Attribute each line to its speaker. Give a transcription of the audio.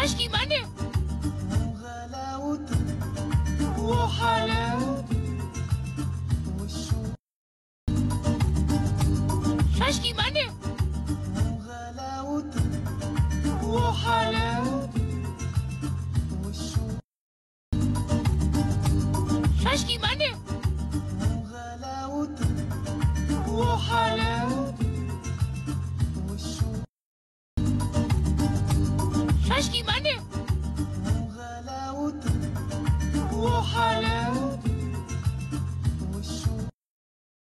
Speaker 1: شاشكي ماني
Speaker 2: وغلاوته
Speaker 1: وحلاوته
Speaker 2: والشوق
Speaker 1: شاشكي ماني
Speaker 2: وغلاوته
Speaker 1: وحلاوته
Speaker 2: والشوق
Speaker 1: شاشكي ماني
Speaker 2: وغلاوته
Speaker 1: وحلاوته
Speaker 2: والشوق
Speaker 1: شاشكي ماني